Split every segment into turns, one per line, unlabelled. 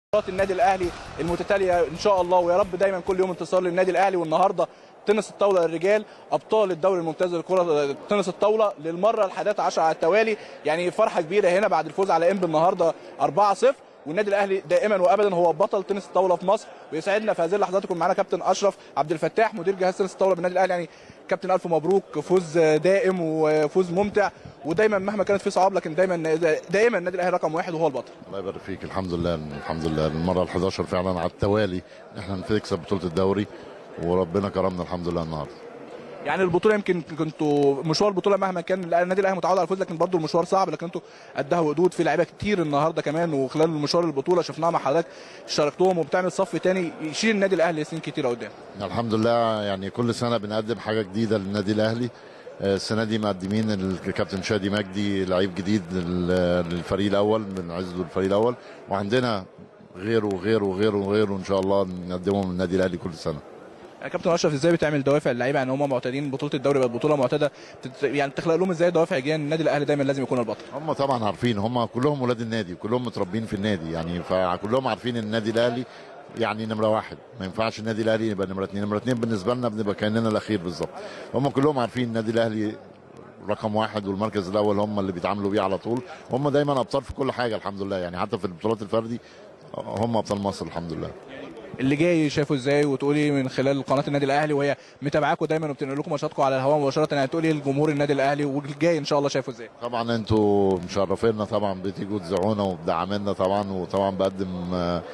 مباراه النادي الاهلي المتتاليه ان شاء الله ويا رب دايما كل يوم انتصار للنادي الاهلي والنهارده تنس الطاوله للرجال ابطال الدوري الممتاز للكره تنس الطاوله للمره الحادية عشر على التوالي يعني فرحه كبيره هنا بعد الفوز على انبي النهارده 4-0 والنادي الاهلي دائما وابدا هو بطل تنس الطاوله في مصر ويسعدنا في هذه اللحظات يكون معانا كابتن اشرف عبد الفتاح مدير جهاز تنس الطاوله بالنادي الاهلي يعني كابتن الف مبروك فوز دائم وفوز ممتع ودايما مهما كانت في صعاب لكن دايما دائما النادي الاهلي رقم واحد وهو البطل
الله يبارك فيك الحمد لله الحمد لله المره ال11 فعلا على التوالي احنا نكسب بطوله الدوري وربنا كرمنا الحمد لله النهارده
يعني البطوله يمكن كنتوا مشوار البطوله مهما كان النادي الاهلي متعود على الفوز لكن برضه المشوار صعب لكن انتوا قدها وقدود في لعيبه كتير النهارده كمان وخلال المشوار البطوله شفناها مع حضرتك شاركتهم وبتعمل صف تاني يشيل النادي الاهلي سنين كتيره قدام
الحمد لله يعني كل سنه بنقدم حاجه جديده للنادي الاهلي السنه دي مقدمين الكابتن شادي مجدي لعيب جديد للفريق الاول من عزه الفريق الاول وعندنا غيره وغيره وغيره وغيره ان شاء الله نقدمهم للنادي الاهلي كل سنه
يا كابتن اشرف ازاي بتعمل دوافع اللعيبه يعني هم معتادين بطوله الدوري بقت بطوله معتاده يعني بتخلق لهم ازاي دوافع ايجابيه النادي الاهلي دايما لازم يكون البطل
هم طبعا عارفين هم كلهم ولاد النادي كلهم متربين في النادي يعني فكلهم عارفين ان النادي الاهلي يعني نمره واحد ما ينفعش النادي الاهلي يبقى نمره اثنين نمره اثنين بالنسبه لنا بنبقى كاننا الاخير بالظبط هم كلهم عارفين النادي الاهلي رقم واحد والمركز الاول هم اللي بيتعاملوا بيه على طول هم دايما ابطال في كل حاجه الحمد لله يعني حتى في البطولات الفردي هم ابطال مصر الحمد لله
اللي جاي شايفه ازاي وتقولي من خلال قناه النادي الاهلي وهي متابعاكم دايما وبتنقل لكم ماتشاتكم على الهواء مباشره يعني تقولي لجمهور النادي الاهلي والجاي ان شاء الله شايفه ازاي
طبعا انتوا مشرفينا طبعا بتيجوا تزعونا وبدعمنا طبعا وطبعا بقدم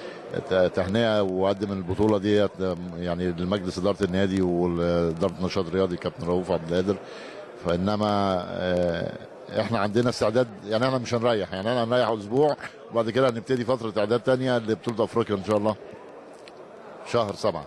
تهنئه واقدم البطوله ديت يعني لمجلس اداره النادي واداره النشاط الرياضي كابتن رؤوف عبد القادر فانما احنا عندنا استعداد يعني احنا مش هنريح يعني انا هنريح اسبوع وبعد كده هنبتدي فتره اعداد ثانيه لبطوله افريقيا ان شاء الله شهر سبعة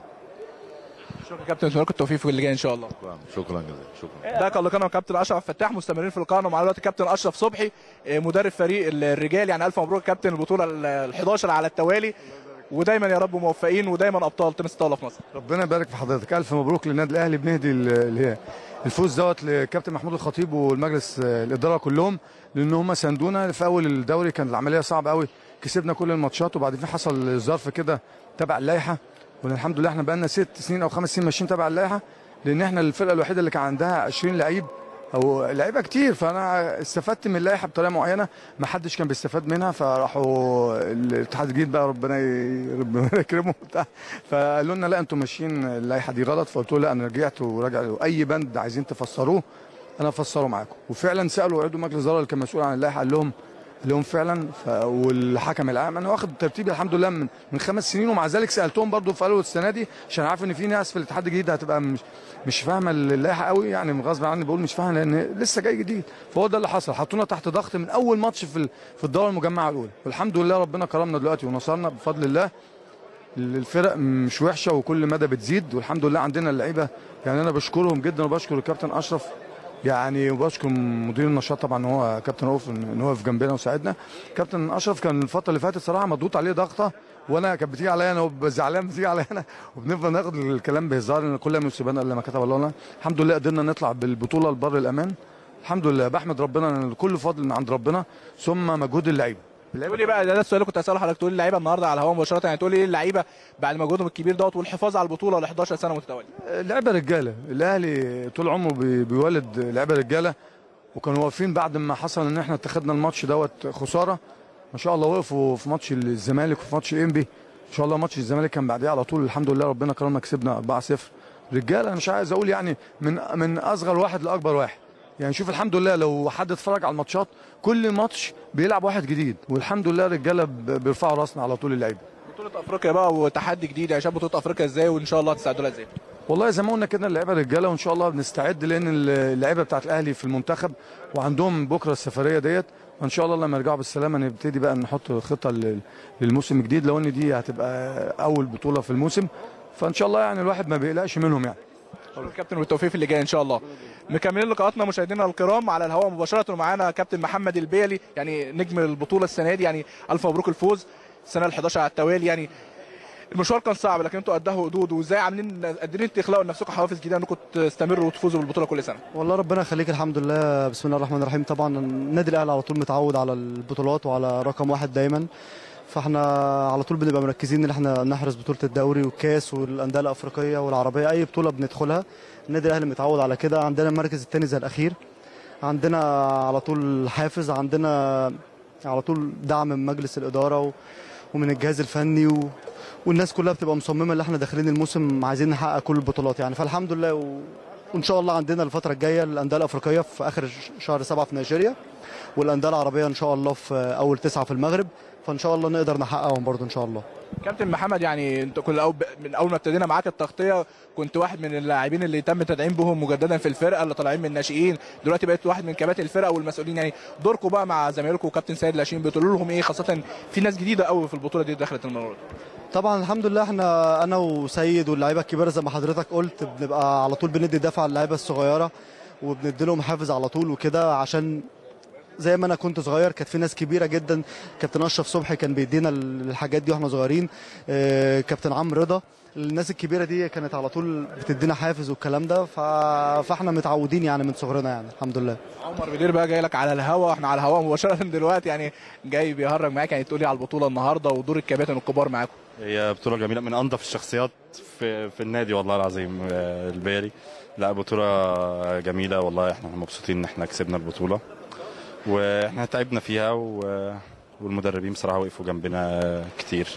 شكرا كابتن اتمنى التوفيق في اللي جاي ان شاء الله
شكرا شكرا جزيلا شكرا
ده كان لقاءنا كابتن اشرف فتاح مستمرين في لقائنا ومعنا دلوقتي كابتن اشرف صبحي مدرب فريق الرجال يعني الف مبروك كابتن البطوله ال11 على التوالي ودايما يا رب موفقين ودايما ابطال تنس الطاوله في مصر
ربنا يبارك في حضرتك الف مبروك للنادي الاهلي بنهدي اللي هي الفوز دوت لكابتن محمود الخطيب والمجلس الاداره كلهم لان هم ساندونا في اول الدوري كانت العمليه صعبه قوي كسبنا كل الماتشات وبعدين حصل ظرف كده تبع اللائحه والحمد لله احنا بقى لنا ست سنين او خمس سنين ماشيين تبع اللائحه لان احنا الفرقه الوحيده اللي كان عندها 20 لعيب او لعيبه كتير فانا استفدت من اللائحه بطريقه معينه ما حدش كان بيستفاد منها فراحوا الاتحاد الجديد بقى ربنا ربنا يكرمه بتاع فقالوا لنا لا انتم ماشيين اللائحه دي غلط فقلت له لا انا رجعت وراجع اي بند عايزين تفسروه انا افسره معاكم وفعلا سالوا عضو مجلس الاداره اللي كان مسؤول عن اللائحه قال لهم لهم فعلا ف... والحكم العام انا واخد ترتيبي الحمد لله من من خمس سنين ومع ذلك سالتهم برضو في اول السنه دي عشان عارف ان في ناس في الاتحاد الجديد هتبقى مش مش فاهمه اللائحه قوي يعني غصب عني بقول مش فاهمه لان لسه جاي جديد فهو ده اللي حصل حطونا تحت ضغط من اول ماتش في في الدوره المجمعه الاولى والحمد لله ربنا كرمنا دلوقتي ونصرنا بفضل الله الفرق مش وحشه وكل مدى بتزيد والحمد لله عندنا اللعيبه يعني انا بشكرهم جدا وبشكر الكابتن اشرف يعني وبشكر مدير النشاط طبعا هو كابتن رؤوف ان هو في جنبنا وساعدنا كابتن اشرف كان الفتره اللي فاتت صراحه مضغوط عليه ضغطه وانا كانت بتيجي عليا انا وزعلان بتيجي عليا انا وبنفضل ناخد الكلام بهزار ان كل ما يصيبنا الا ما كتب الله لنا الحمد لله قدرنا نطلع بالبطوله لبر الامان الحمد لله بحمد ربنا ان كل فضل من عند ربنا ثم مجهود اللعيبه
تقول لي بقى ده, ده السؤال اللي كنت هساله حضرتك تقول لي اللعيبه النهارده على الهواء مباشره يعني تقول لي ايه اللعيبه بعد مجهودهم الكبير دوت والحفاظ على البطوله ل 11 سنه متتاليه
لعيبه رجاله الاهلي طول عمره بيولد لعيبه رجاله وكانوا واقفين بعد ما حصل ان احنا اتخذنا الماتش دوت خساره ما شاء الله وقفوا في ماتش الزمالك وفي ماتش انبي ان شاء الله ماتش الزمالك كان بعديه على طول الحمد لله ربنا كرمنا كسبنا 4-0 رجاله انا مش عايز اقول يعني من من اصغر واحد لاكبر واحد يعني شوف الحمد لله لو حد اتفرج على الماتشات كل ماتش بيلعب واحد جديد والحمد لله رجاله بيرفعوا راسنا على طول اللعيبه
بطوله افريقيا بقى وتحدي جديد يعني شايف بطوله افريقيا ازاي وان شاء الله هتستعدوا لها ازاي
والله زي ما قلنا كده اللعيبه رجاله وان شاء الله بنستعد لان اللعيبه بتاعت الاهلي في المنتخب وعندهم بكره السفريه ديت وان شاء الله لما يرجعوا بالسلامه نبتدي بقى نحط خطه للموسم الجديد لو ان دي هتبقى اول بطوله في الموسم فان شاء الله يعني الواحد ما بيقلقش منهم يعني
كابتن والتوفيق في اللي جاي ان شاء الله مكملين لقاءاتنا مشاهدينا الكرام على الهواء مباشره ومعانا كابتن محمد البيلي يعني نجم البطوله السنه دي يعني الف مبروك الفوز السنه ال11 على التوالي يعني المشوار كان صعب لكن انتوا قدها حدود وازاي عاملين قادرين تخلقوا لنفسكم حوافز جديده انكم تستمروا وتفوزوا بالبطوله كل سنه
والله ربنا يخليك الحمد لله بسم الله الرحمن الرحيم طبعا النادي الاهلي على طول متعود على البطولات وعلى رقم واحد دايما فاحنا على طول بنبقى مركزين ان احنا نحرز بطوله الدوري والكاس والانديه الافريقيه والعربيه اي بطوله بندخلها النادي الاهلي متعود على كده عندنا المركز الثاني زي الاخير عندنا على طول حافز عندنا على طول دعم من مجلس الاداره و... ومن الجهاز الفني و... والناس كلها بتبقى مصممه ان احنا داخلين الموسم عايزين نحقق كل البطولات يعني فالحمد لله و... وان شاء الله عندنا الفتره الجايه الانديه الافريقيه في اخر ش- شهر سبعة في نيجيريا والانديه العربيه ان شاء الله في اول تسعة في المغرب فان شاء الله نقدر نحققهم برضو ان شاء الله
كابتن محمد يعني انت كل أول من اول ما ابتدينا معاك التغطيه كنت واحد من اللاعبين اللي تم تدعيم بهم مجددا في الفرقه اللي طالعين من الناشئين دلوقتي بقيت واحد من كباتن الفرقه والمسؤولين يعني دوركم بقى مع زمايلكم وكابتن سيد لاشين بتقولوا لهم ايه خاصه في ناس جديده قوي في البطوله دي دخلت المره دي
طبعا الحمد لله احنا انا وسيد واللعيبه الكبيره زي ما حضرتك قلت بنبقى على طول بندي دفعه للعيبه الصغيره وبندي لهم حافز على طول وكده عشان زي ما انا كنت صغير كانت في ناس كبيره جدا كابتن اشرف صبحي كان بيدينا الحاجات دي واحنا صغيرين اه، كابتن عمرو رضا الناس الكبيره دي كانت على طول بتدينا حافز والكلام ده ف... فاحنا متعودين يعني من صغرنا يعني الحمد لله
عمر بدير بقى جاي لك على الهوا احنا على الهوا مباشره دلوقتي يعني جاي بيهرج معاك يعني تقولي على البطوله النهارده ودور الكباتن الكبار معاكم
هي بطولة جميلة من أنظف الشخصيات في في النادي والله العظيم آه، الباري لا بطولة جميلة والله احنا مبسوطين ان احنا كسبنا البطولة واحنا تعبنا فيها و- والمدربين بصراحة وقفوا جنبنا كتير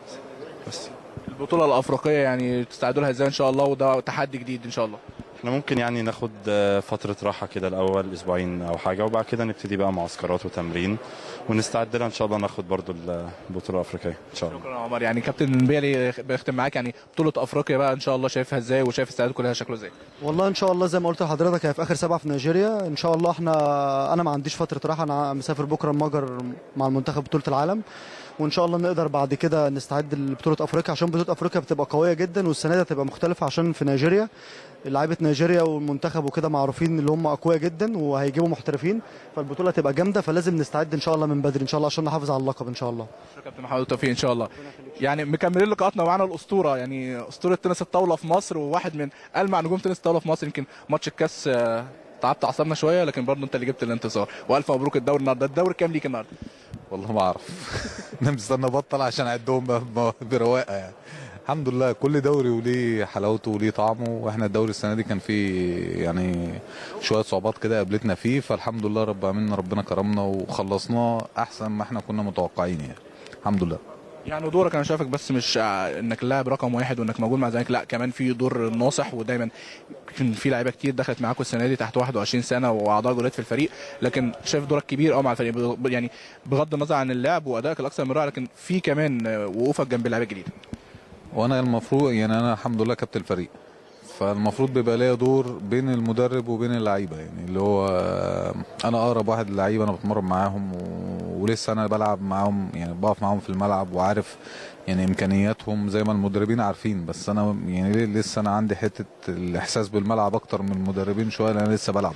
بس
البطوله الافريقيه يعني تستعدوا لها ازاي ان شاء الله وده تحدي جديد ان شاء الله
احنا ممكن يعني ناخد آه، فترة راحة كده الأول أسبوعين أو حاجة وبعد كده نبتدي بقى معسكرات وتمرين ونستعد لها إن شاء الله ناخد برضو البطولة الأفريقية إن شاء الله
شكرا يا عمر يعني كابتن بيلي بيختم معاك يعني بطوله افريقيا بقى ان شاء الله شايفها ازاي وشايف استعداد كلها شكله ازاي
والله ان شاء الله زي ما قلت لحضرتك هي في اخر سبعه في نيجيريا ان شاء الله احنا انا ما عنديش فتره راحه انا مسافر بكره المجر مع المنتخب بطوله العالم وان شاء الله نقدر بعد كده نستعد لبطوله افريقيا عشان بطوله افريقيا بتبقى قويه جدا والسنه دي هتبقى مختلفه عشان في نيجيريا لعيبه نيجيريا والمنتخب وكده معروفين اللي هم اقوياء جدا وهيجيبوا محترفين فالبطوله هتبقى جامده فلازم نستعد ان شاء الله من بدري ان شاء الله عشان نحافظ على اللقب ان شاء الله
شكرا كابتن محمد التوفيق ان شاء الله يعني مكملين لقاءاتنا معانا الاسطوره يعني اسطوره تنس الطاوله في مصر وواحد من المع نجوم تنس الطاوله في مصر يمكن ماتش الكاس آه، تعبت اعصابنا شويه لكن برضه انت اللي جبت الانتصار والف مبروك الدوري النهارده الدوري كام ليك النهارده
والله ما اعرف انا مستني ابطل عشان اعدهم ب- ب- برواقه يعني الحمد لله كل دوري وليه حلاوته وليه طعمه واحنا الدوري السنه دي كان فيه يعني شويه صعوبات كده قابلتنا فيه فالحمد لله رب العالمين ربنا كرمنا وخلصناه احسن ما احنا كنا متوقعين يعني الحمد لله
يعني دورك انا شايفك بس مش آه، انك لاعب رقم واحد وانك موجود مع زمالك لا كمان في دور ناصح ودايما كان في لعيبه كتير دخلت معاكم السنه دي تحت 21 سنه واعضاء جولات في الفريق لكن شايف دورك كبير قوي مع الفريق ب- يعني بغض النظر عن اللعب وادائك الاكثر من رائع لكن في كمان آه، وقوفك جنب اللعيبه الجديده
وانا المفروض يعني انا الحمد لله كابتن الفريق فالمفروض بيبقى ليا دور بين المدرب وبين اللعيبه يعني اللي هو آه، انا اقرب واحد للعيبه انا بتمرن معاهم و- ولسه انا بلعب معاهم يعني بقف معاهم في الملعب وعارف يعني امكانياتهم زي ما المدربين عارفين بس انا يعني ليه- لسه انا عندي حته الاحساس بالملعب اكتر من المدربين شويه لان انا لسه بلعب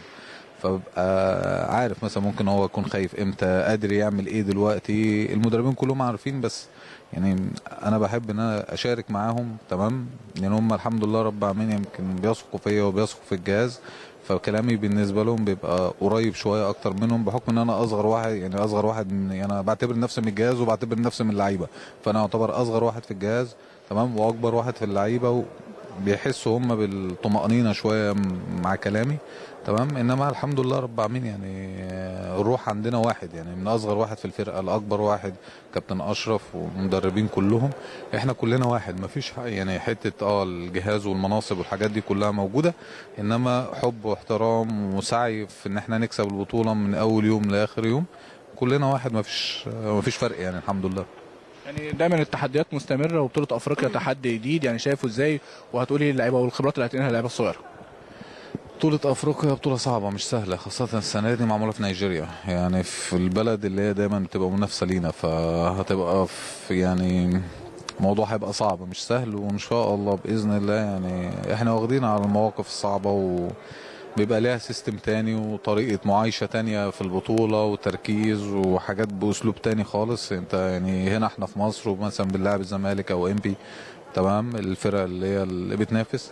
فببقى عارف مثلا ممكن هو يكون خايف امتى قادر يعمل ايه دلوقتي المدربين كلهم عارفين بس يعني انا بحب ان انا اشارك معاهم تمام لان هم الحمد لله رب العالمين يمكن بيثقوا فيا وبيثقوا في الجهاز فكلامي بالنسبه لهم بيبقى قريب شويه اكتر منهم بحكم ان انا اصغر واحد يعني اصغر واحد من يعني انا بعتبر نفسي من الجهاز وبعتبر نفسي من اللعيبه فانا اعتبر اصغر واحد في الجهاز تمام واكبر واحد في اللعيبه بيحسوا هم بالطمأنينة شوية م- مع كلامي تمام انما الحمد لله رب العالمين يعني آه، الروح عندنا واحد يعني من اصغر واحد في الفرقه لاكبر واحد كابتن اشرف والمدربين كلهم احنا كلنا واحد ما فيش يعني حته اه الجهاز والمناصب والحاجات دي كلها موجوده انما حب واحترام وسعي في ان احنا نكسب البطوله من اول يوم لاخر يوم كلنا واحد ما فيش ما فيش فرق يعني الحمد لله
يعني دايما التحديات مستمره وبطوله افريقيا تحدي جديد يعني شايفه ازاي وهتقولي اللعيبه والخبرات اللي هتنقلها اللعيبه الصغيره
بطولة أفريقيا بطولة صعبة مش سهلة خاصة السنة دي معمولة في نيجيريا يعني في البلد اللي هي دايما بتبقى منافسة لينا فهتبقى في يعني الموضوع هيبقى صعب مش سهل وإن شاء الله بإذن الله يعني إحنا واخدين على المواقف الصعبة وبيبقى ليها سيستم تاني وطريقة معايشة تانية في البطولة وتركيز وحاجات بأسلوب تاني خالص انت يعني هنا احنا في مصر ومثلا بنلعب الزمالك أو إنبي تمام الفرق اللي هي اللي بتنافس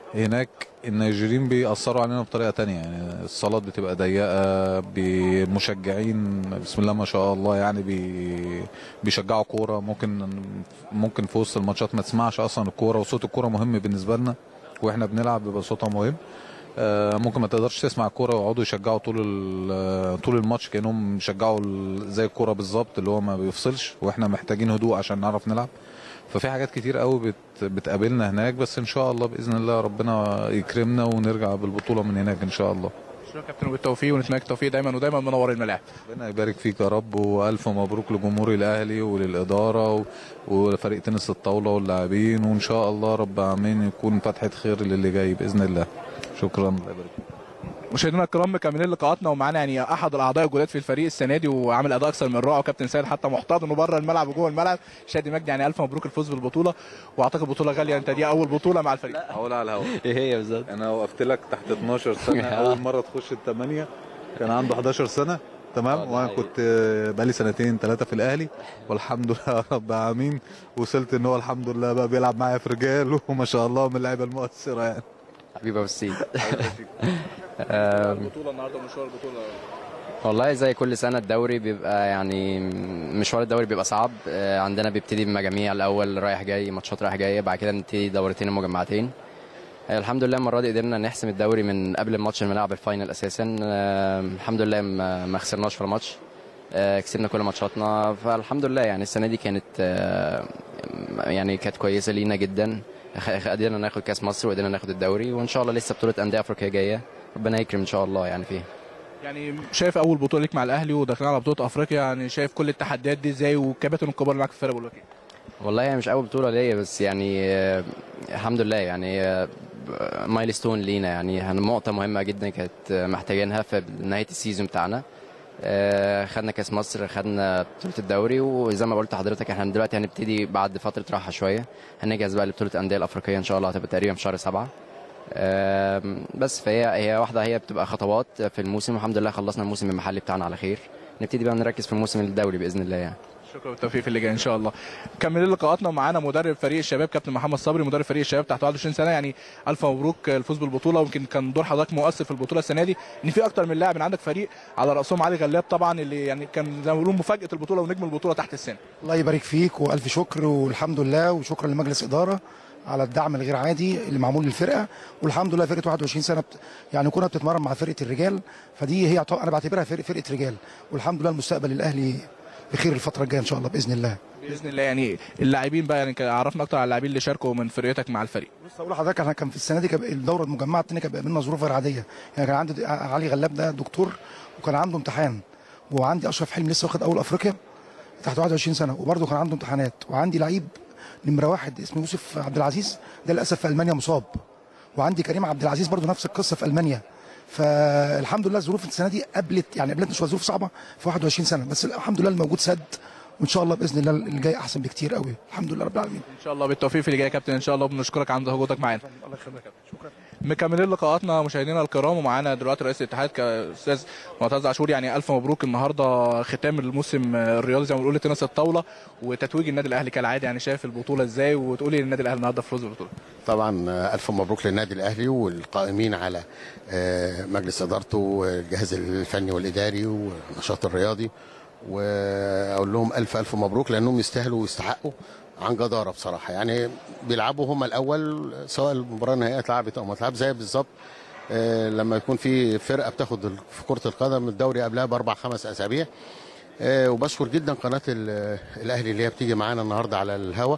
هناك النيجيريين بيأثروا علينا بطريقة تانية يعني الصالات بتبقى ضيقة بمشجعين بسم الله ما شاء الله يعني بي بيشجعوا كورة ممكن ممكن في وسط الماتشات ما تسمعش أصلا الكورة وصوت الكورة مهم بالنسبة لنا واحنا بنلعب بيبقى صوتها مهم آه، ممكن ما تقدرش تسمع الكوره ويقعدوا يشجعوا طول ال- طول الماتش كانهم بيشجعوا ال- زي الكوره بالظبط اللي هو ما بيفصلش واحنا محتاجين هدوء عشان نعرف نلعب ففي حاجات كتير قوي بت بتقابلنا هناك بس ان شاء الله باذن الله ربنا يكرمنا ونرجع بالبطوله من هناك ان شاء الله
شكرا يا كابتن وبالتوفيق ونتمنى التوفيق دايما ودايما منور الملاعب
ربنا يبارك فيك يا رب والف مبروك لجمهور الاهلي وللاداره و- ولفريق تنس الطاوله واللاعبين وان شاء الله رب العالمين يكون فتحه خير للي جاي باذن الله شكرا الله يبارك فيك.
مشاهدينا الكرام مكملين لقاءاتنا ومعانا يعني احد الاعضاء الجداد في الفريق السنه دي وعامل اداء اكثر من رائع وكابتن سيد حتى محتضن بره الملعب وجوه الملعب شادي مجدي يعني الف مبروك الفوز بالبطوله واعتقد بطوله غاليه انت دي اول بطوله مع الفريق
هقول على الهواء
ايه هي بالظبط
انا وقفت لك تحت 12 سنه اول مره تخش الثمانيه كان عنده 11 سنه
آه،
تمام
ده
وانا
حقيقي.
كنت بقالي سنتين ثلاثه في الاهلي والحمد لله رب العالمين وصلت ان هو الحمد لله بقى بيلعب معايا في رجال وما شاء الله من اللعيبه المؤثره يعني
حبيبي ابو السيد آم،
البطوله النهارده مشوار البطوله
والله زي كل سنه الدوري بيبقى يعني مشوار الدوري بيبقى صعب آه، عندنا بيبتدي بمجاميع الاول رايح جاي ماتشات رايح جاي بعد كده نبتدي دورتين ومجمعتين آه، الحمد لله المره دي قدرنا نحسم الدوري من قبل الماتش اللي بنلعب الفاينل اساسا آه، الحمد لله ما ما خسرناش في الماتش آه، كسبنا كل ماتشاتنا فالحمد لله يعني السنه دي كانت آه، يعني كانت كويسه لينا جدا خ- قدرنا ناخد كاس مصر وقدرنا ناخد الدوري وان شاء الله لسه بطوله انديه افريقيه جايه ربنا يكرم ان شاء الله يعني فيها
يعني شايف اول بطوله ليك مع الاهلي وداخلين على بطوله افريقيا يعني شايف كل التحديات دي ازاي والكباتن الكبار اللي معاك في الفريق بيقولوا لك ايه
والله هي مش اول بطوله ليا بس يعني آه، الحمد لله يعني مايلستون لينا يعني هن- نقطه مهمه جدا كانت آه، محتاجينها في نهايه السيزون بتاعنا آه، خدنا كاس مصر خدنا بطوله الدوري وزي ما قلت لحضرتك احنا دلوقتي هنبتدي بعد فتره راحه شويه هنجهز بقى لبطوله الانديه الافريقيه ان شاء الله هتبقى تقريبا في شهر سبعة آم، بس فهي هي واحده هي بتبقى خطوات في الموسم والحمد لله خلصنا الموسم المحلي بتاعنا على خير نبتدي بقى نركز في الموسم الدوري باذن الله يعني
شكرا بالتوفيق في اللي جاي ان شاء الله مكملين لقاءاتنا ومعانا مدرب فريق الشباب كابتن محمد صبري مدرب فريق الشباب تحت 21 سنه يعني الف مبروك الفوز بالبطوله ويمكن كان دور حضرتك مؤثر في البطوله السنه دي ان في اكتر من لاعب من عندك فريق على راسهم علي غلاب طبعا اللي يعني كان زي ما بيقولوا مفاجاه البطوله ونجم البطوله تحت السن
الله يبارك فيك والف شكر والحمد لله وشكرا لمجلس اداره على الدعم الغير عادي اللي معمول للفرقه والحمد لله فرقه 21 سنه بت... يعني كنا بتتمرن مع فرقه الرجال فدي هي يعتبر- انا بعتبرها فرقه فرقه رجال والحمد لله المستقبل الاهلي بخير الفتره الجايه ان شاء الله باذن الله
باذن الله يعني اللاعبين بقى يعني كان عرفنا اكتر على اللاعبين اللي شاركوا من فرقتك مع الفريق
بص اقول لحضرتك احنا كان في السنه دي كان الدوره المجمعه الثانيه كان بيقابلنا ظروف غير عاديه يعني كان عندي علي غلاب ده دكتور وكان عنده امتحان وعندي اشرف حلمي لسه واخد اول افريقيا تحت 21 سنه وبرده كان عنده امتحانات وعندي لعيب نمره واحد اسمه يوسف عبد العزيز ده للاسف في المانيا مصاب وعندي كريم عبد العزيز برضه نفس القصه في المانيا فالحمد لله الظروف السنه دي قبلت يعني قابلتنا شويه ظروف صعبه في 21 سنه بس الحمد لله الموجود سد وان شاء الله باذن الله اللي جاي احسن بكتير قوي الحمد لله رب العالمين
ان شاء الله بالتوفيق في اللي جاي يا كابتن ان شاء الله بنشكرك عن وجودك معانا
الله يخليك شكرا
مكملين لقاءاتنا مشاهدينا الكرام ومعانا دلوقتي رئيس الاتحاد كاستاذ معتز عاشور يعني الف مبروك النهارده ختام الموسم الرياضي زي ما بنقول لتنس الطاوله وتتويج النادي الاهلي كالعاده يعني شايف البطوله ازاي وتقولي للنادي الاهلي النهارده فوز بالبطوله
طبعا آه، الف مبروك للنادي الاهلي والقائمين على آه، مجلس ادارته والجهاز الفني والاداري والنشاط الرياضي واقول لهم الف الف مبروك لانهم يستاهلوا ويستحقوا عن جداره بصراحه يعني بيلعبوا هم الاول سواء المباراه النهائيه اتلعبت او ما اتلعب زي بالظبط آه، لما يكون في فرقه بتاخد ال- في كره القدم الدوري قبلها باربع خمس اسابيع آه، وبشكر جدا قناه ال- الاهلي اللي هي بتيجي معانا النهارده على الهوا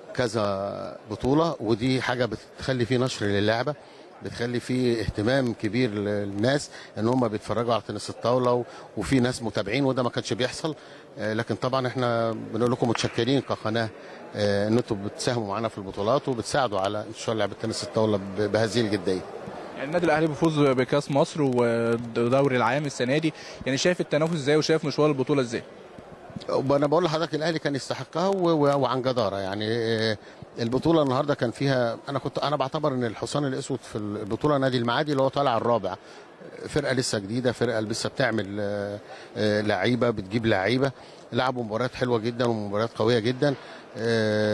كذا بطوله ودي حاجه بتخلي فيه نشر للعبه بتخلي فيه اهتمام كبير للناس ان هم بيتفرجوا على تنس الطاوله و- وفي ناس متابعين وده ما كانش بيحصل آه، لكن طبعا احنا بنقول لكم متشكرين كقناه آه، ان انتم بتساهموا معانا في البطولات وبتساعدوا على انتشار لعبه تنس الطاوله ب- بهذه الجديه
يعني النادي الاهلي بيفوز بكاس مصر ودوري العام السنه دي يعني شايف التنافس ازاي وشايف مشوار البطوله ازاي
انا بقول لحضرتك الاهلي كان يستحقها و- و- وعن جداره يعني آه، البطوله النهارده كان فيها انا كنت انا بعتبر ان الحصان الاسود في البطوله نادي المعادي اللي هو طالع الرابع فرقه لسه جديده فرقه لسه بتعمل آه، آه، لعيبه بتجيب لعيبه لعبوا مباريات حلوه جدا ومباريات قويه جدا آه،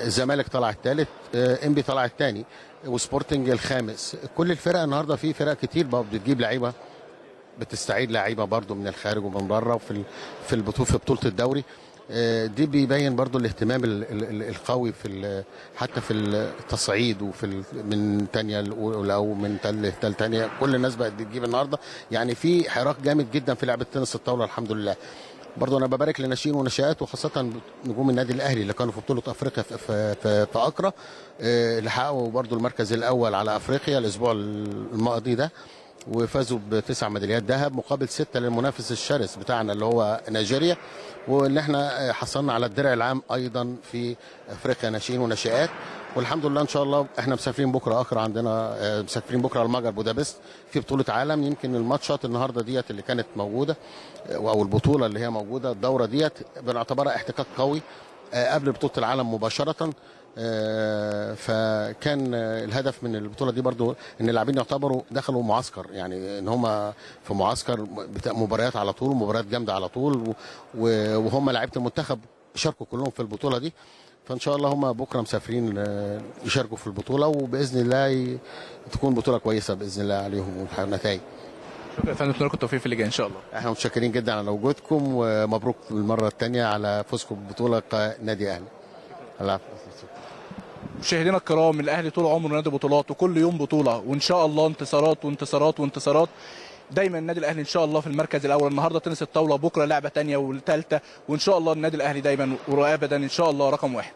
الزمالك طلع الثالث انبي طلع الثاني وسبورتنج الخامس كل الفرق النهارده في فرق كتير بقى بتجيب لعيبه بتستعيد لعيبه برضو من الخارج ومن بره وفي ال- في البطوله في بطوله الدوري آه، دي بيبين برضو الاهتمام ال- ال- ال- القوي في ال- حتى في التصعيد وفي ال- من تانية الاولى او من تل تل تانية كل الناس بقت بتجيب النهارده يعني في حراك جامد جدا في لعبه تنس الطاوله الحمد لله برضو انا ببارك لناشئين ونشات وخاصه نجوم النادي الاهلي اللي كانوا في بطوله افريقيا في, في, في, في اكرا آه، اللي حققوا برضو المركز الاول على افريقيا الاسبوع الماضي ده وفازوا بتسع ميداليات ذهب مقابل ستة للمنافس الشرس بتاعنا اللي هو نيجيريا وان احنا حصلنا على الدرع العام ايضا في افريقيا ناشئين وناشئات والحمد لله ان شاء الله احنا مسافرين بكره اخر عندنا آه، مسافرين بكره المجر بودابست في بطوله عالم يمكن الماتشات النهارده ديت اللي كانت موجوده آه، او البطوله اللي هي موجوده الدوره ديت بنعتبرها احتكاك قوي آه، قبل بطوله العالم مباشره آه، فكان آه، الهدف من البطوله دي برضو ان اللاعبين يعتبروا دخلوا معسكر يعني ان هم في معسكر بتاع مباريات على طول مباريات جامده على طول و- و- وهم لعيبه المنتخب شاركوا كلهم في البطوله دي فان شاء الله هم بكره مسافرين آه، يشاركوا في البطوله وباذن الله ي- تكون بطوله كويسه باذن الله عليهم وتحقق نتائج
شكرا يا فندم نتمنى لكم التوفيق في اللي جاي ان شاء الله
احنا متشكرين جدا على وجودكم ومبروك المره الثانيه على فوزكم ببطوله نادي اهلي العفو
مشاهدينا الكرام الاهلي طول عمره نادي بطولات وكل يوم بطوله وان شاء الله انتصارات وانتصارات وانتصارات دايما النادي الاهلي ان شاء الله في المركز الاول النهارده تنس الطاوله بكره لعبه تانية والثالثه وان شاء الله النادي الاهلي دايما وابدا ان شاء الله رقم واحد